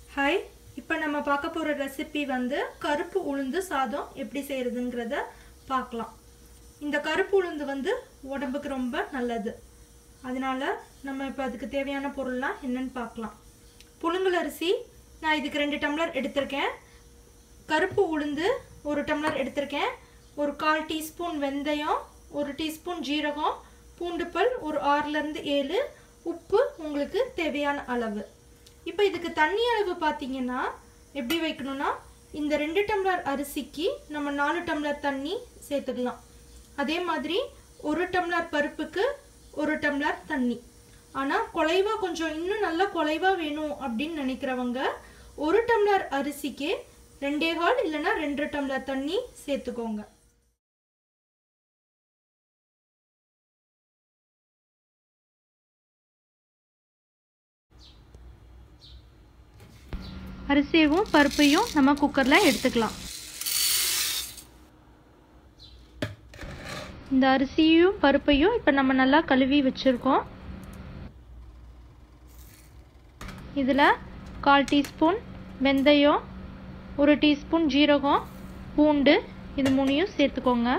hi இப்போ நம்ம பார்க்க போகிற ரெசிபி வந்து கருப்பு உளுந்து சாதம் எப்படி செய்கிறதுங்கிறத பார்க்கலாம் இந்த கருப்பு உளுந்து வந்து உடம்புக்கு ரொம்ப நல்லது அதனால நம்ம இப்போ அதுக்கு தேவையான பொருள்லாம் என்னன்னு பார்க்கலாம் புழுங்கல் அரிசி நான் இதுக்கு ரெண்டு டம்ளர் எடுத்திருக்கேன் கருப்பு உளுந்து ஒரு டம்ளர் எடுத்திருக்கேன் ஒரு கால் டீஸ்பூன் வெந்தயம் ஒரு டீஸ்பூன் ஜீரகம் பூண்டுப்பல் ஒரு ஆறுலேருந்து ஏழு உப்பு உங்களுக்கு தேவையான அளவு இப்போ இதுக்கு தண்ணி அளவு பார்த்தீங்கன்னா எப்படி வைக்கணும்னா இந்த ரெண்டு டம்ளர் அரிசிக்கு நம்ம நாலு டம்ளர் தண்ணி சேர்த்துக்கலாம் அதே மாதிரி ஒரு டம்ளர் பருப்புக்கு ஒரு டம்ளர் தண்ணி ஆனால் குலைவா கொஞ்சம் இன்னும் நல்லா குலைவா வேணும் அப்படின்னு நினைக்கிறவங்க ஒரு டம்ளர் அரிசிக்கு ரெண்டே கால் இல்லைன்னா ரெண்டு டம்ளர் தண்ணி சேர்த்துக்கோங்க அரிசியவும் பருப்பையும் நம்ம குக்கரில் எடுத்துக்கலாம் இந்த அரிசியும் பருப்பையும் இப்போ நம்ம நல்லா கழுவி வச்சுருக்கோம் இதில் கால் டீஸ்பூன் வெந்தயம் ஒரு டீஸ்பூன் ஜீரகம் பூண்டு இது மூணையும் சேர்த்துக்கோங்க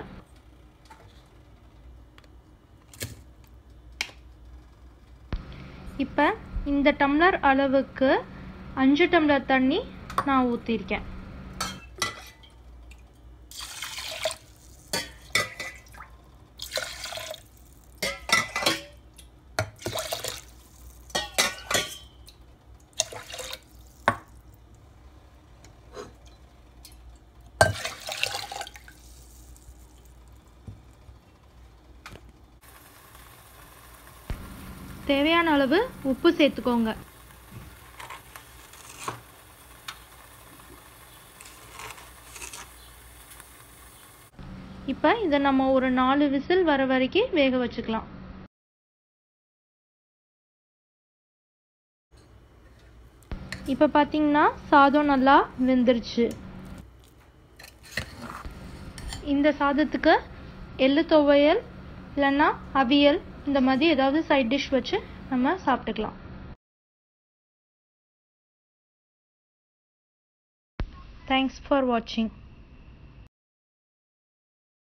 இப்போ இந்த டம்ளர் அளவுக்கு அஞ்சு டம்ளர் தண்ணி நான் ஊற்றிருக்கேன் தேவையான அளவு உப்பு சேர்த்துக்கோங்க இப்போ இதை நம்ம ஒரு நாலு விசில் வர வரைக்கும் வேக வச்சுக்கலாம் இப்போ பார்த்தீங்கன்னா சாதம் நல்லா வெந்துருச்சு இந்த சாதத்துக்கு எள்ளு துவையல் இல்லைன்னா அவியல் இந்த மாதிரி ஏதாவது சைட் டிஷ் வச்சு நம்ம சாப்பிட்டுக்கலாம் தேங்க்ஸ் ஃபார் வாட்சிங்